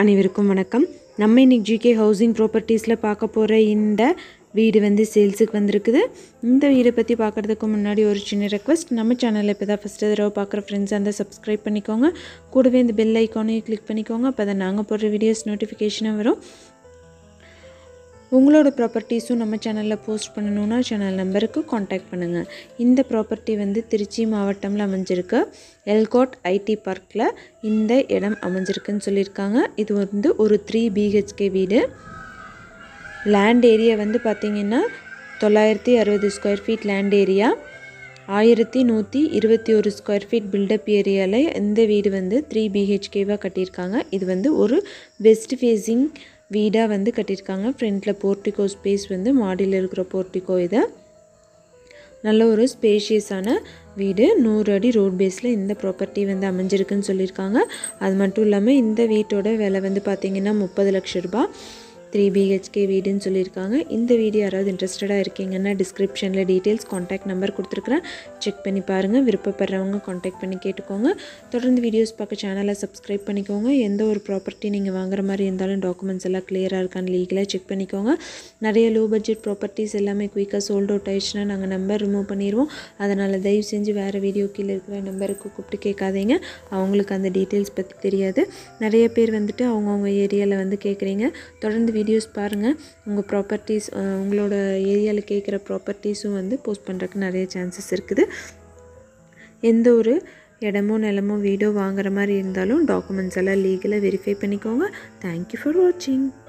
அனைவருக்கும் வணக்கம் நம்ம இன்னைக்கு ஜிகே ஹவுசிங் ப்ராப்பர்ட்டிஸில் பார்க்க போகிற இந்த வீடு வந்து சேல்ஸுக்கு வந்திருக்குது இந்த வீடை பற்றி பார்க்குறதுக்கு முன்னாடி ஒரு சின்ன ரெக்வஸ்ட் நம்ம சேனலில் இப்போ தான் ஃபஸ்ட்டு தடவை பார்க்குற ஃப்ரெண்ட்ஸ் அந்த சப்ஸ்கிரைப் பண்ணிக்கோங்க கூடவே இந்த பெல் ஐக்கானையும் கிளிக் பண்ணிக்கோங்க அப்போ தான் நாங்கள் போடுற வீடியோஸ் நோட்டிஃபிகேஷனாக வரும் உங்களோட ப்ராப்பர்ட்டிஸும் நம்ம சேனலில் போஸ்ட் பண்ணணுன்னா சேனல் நம்பருக்கு காண்டாக்ட் பண்ணுங்கள் இந்த ப்ராப்பர்ட்டி வந்து திருச்சி மாவட்டம்ல அமைஞ்சிருக்கு எல்கோட் ஐடி பார்க்கில் இந்த இடம் அமைஞ்சிருக்குன்னு சொல்லியிருக்காங்க இது வந்து ஒரு த்ரீ பிஹெச்கே வீடு லேண்ட் ஏரியா வந்து பார்த்திங்கன்னா தொள்ளாயிரத்தி அறுபது ஸ்கொயர் ஃபீட் லேண்ட் ஏரியா ஆயிரத்தி நூற்றி இருபத்தி ஒரு ஸ்கொயர் ஃபீட் பில்டப் ஏரியாவில் இந்த வீடு வந்து த்ரீ பிஹெச்கேவாக கட்டியிருக்காங்க இது வந்து ஒரு வெஸ்ட் ஃபேஸிங் வீடாக வந்து கட்டியிருக்காங்க ஃப்ரண்ட்டில் போர்ட்டிகோ ஸ்பேஸ் வந்து மாடியில் இருக்கிற போர்ட்டிகோ இது நல்ல ஒரு ஸ்பேஷியஸான வீடு நூறு அடி ரோட் பேஸில் இந்த ப்ராப்பர்ட்டி வந்து அமைஞ்சிருக்குன்னு சொல்லியிருக்காங்க அது மட்டும் இல்லாமல் இந்த வீட்டோட விலை வந்து பார்த்திங்கன்னா முப்பது லட்ச ரூபாய் த்ரீ பிஹெச்கே வீடுன்னு சொல்லியிருக்காங்க இந்த வீடு யாராவது இன்ட்ரெஸ்டடாக இருக்கீங்கன்னா டிஸ்கிரிப்ஷனில் டீட்டெயில்ஸ் காண்டாக்ட் நம்பர் கொடுத்துருக்குறேன் செக் பண்ணி பாருங்கள் விருப்பப்படுறவங்க காண்டாக்ட் பண்ணி கேட்டுக்கோங்க தொடர்ந்து வீடியோஸ் பார்க்க சேனலை சப்ஸ்கிரைப் பண்ணிக்கோங்க எந்த ஒரு ப்ராப்பர்ட்டி நீங்கள் வாங்குற மாதிரி இருந்தாலும் டாக்குமெண்ட்ஸ் எல்லாம் கிளியராக இருக்கான்னு லீகலாக செக் பண்ணிக்கோங்க நிறைய லோ பட்ஜெட் ப்ராப்பர்ட்டிஸ் எல்லாமே குயிக்காக சோல்ட் அவுட் ஆயிடுச்சுன்னா நாங்கள் நம்பர் ரிமூவ் பண்ணிடுவோம் அதனால் தயவு செஞ்சு வேறு வீடியோ கீழே இருக்கிற நம்பருக்கு கூப்பிட்டு கேட்காதீங்க அவங்களுக்கு அந்த டீட்டெயில்ஸ் பற்றி தெரியாது நிறைய பேர் வந்துட்டு அவங்கவுங்க ஏரியாவில் வந்து கேட்குறீங்க தொடர்ந்து வீடியோஸ் பாருங்கள் உங்கள் ப்ராப்பர்ட்டிஸ் உங்களோட ஏரியாவில் கேட்குற ப்ராப்பர்ட்டிஸும் வந்து போஸ்ட் பண்ணுறதுக்கு நிறைய சான்சஸ் இருக்குது எந்த ஒரு இடமோ நிலமோ வீடோ வாங்குற மாதிரி இருந்தாலும் டாக்குமெண்ட்ஸ் எல்லாம் லீகலாக வெரிஃபை பண்ணிக்கோங்க தேங்க்யூ ஃபார் வாட்சிங்